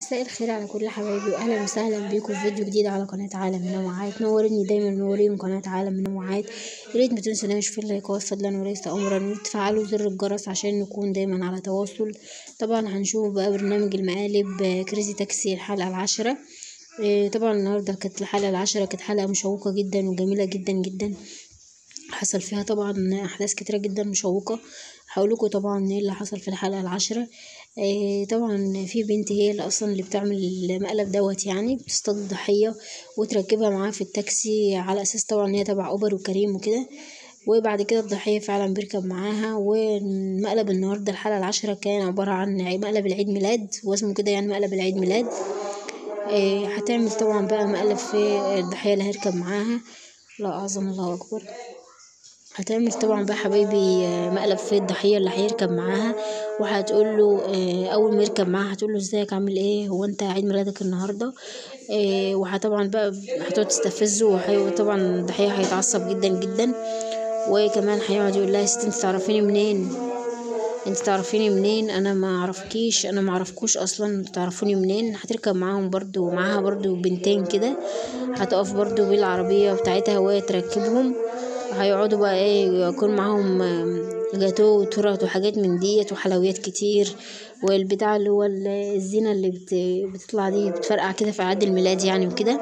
مساء الخير على كل حبايبي واهلا وسهلا بيكم في فيديو جديد على قناه عالم منوعات نورني دايما منورين قناه عالم منوعات يا ريت ما تنسوناش في اللايكات فضلا وليس امرا وتفعلوا زر الجرس عشان نكون دايما على تواصل طبعا هنشوف بقى برنامج المقالب كريزي تاكسي الحلقه العاشره إيه طبعا النهارده كانت الحلقه العاشره كانت حلقه مشوقه جدا وجميله جدا جدا حصل فيها طبعا احداث كتيره جدا مشوقه هقولكوا طبعا ايه اللي حصل في الحلقه العاشره آه طبعا في بنت هي اللي اصلا اللي بتعمل المقلب دوت يعني بتصطاد الضحيه وتركبها معاها في التاكسي على اساس طبعا ان هي تبع اوبر وكريم وكده وبعد كده الضحيه فعلا بيركب معاها ومقلب النهارده الحلقه العاشره كان عباره عن مقلب العيد ميلاد واسمه كده يعني مقلب العيد ميلاد آه هتعمل طبعا بقى مقلب في الضحيه اللي هيركب معاها لا اعظم الله اكبر هتعمل طبعا بقى حبايبي مقلب في الضحيه اللي هيركب معاها وهتقول له اول ما يركب معاها هتقول له ازيك عامل ايه هو انت عيد ميلادك النهارده وهطبعا بقى هتقعد تستفزه وطبعا الضحيه هيتعصب جدا جدا وكمان هيقعد يقول لها يا ست انت تعرفيني منين انت تعرفيني منين انا ما اعرفكيش انا ما اعرفكوش اصلا تعرفوني منين هتركب معاهم برضو معاها برضو بنتين كده هتقف برضو بالعربيه بتاعتها وهي تركبهم هيقعدوا بقى ايه يكون معاهم جاتو وتورت وحاجات من ديت وحلويات كتير والبتاع اللي هو الزينة اللي بت... بتطلع دي بتفرقع كده في عيد الميلاد يعني وكده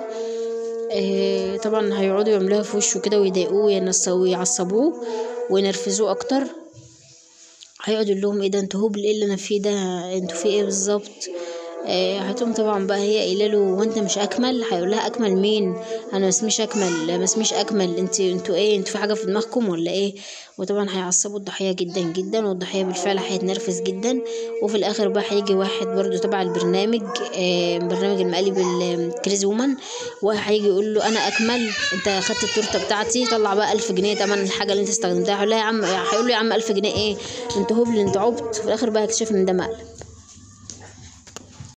إيه طبعا هيقعدوا يعملوها في وشه كده ويضايقوه ويعصبوه وينرفزوه اكتر هيقعد يقول لهم ايه ده انتوا هبل ايه اللي انا فيه ده انتوا في ايه بالظبط آه هتقوم طبعا بقى هي قايله له وانت مش اكمل هيقول لها اكمل مين انا ما اسميش اكمل ما اسميش اكمل انت انتوا ايه انتوا في حاجه في دماغكم ولا ايه وطبعا هيعصبوا الضحيه جدا جدا والضحيه بالفعل هيتنرفز جدا وفي الاخر بقى هيجي واحد برضو تبع البرنامج آه برنامج المقالب الكريزي وومن وهيجي يقول له انا اكمل انت اخدت التورته بتاعتي طلع بقى ألف جنيه تمن الحاجه اللي انت استخدمتها هيقول لها يا عم هيقول له يا عم ألف جنيه ايه انتوا هبل انتوا عبط في الاخر بقى هيكتشف ان ده مقلب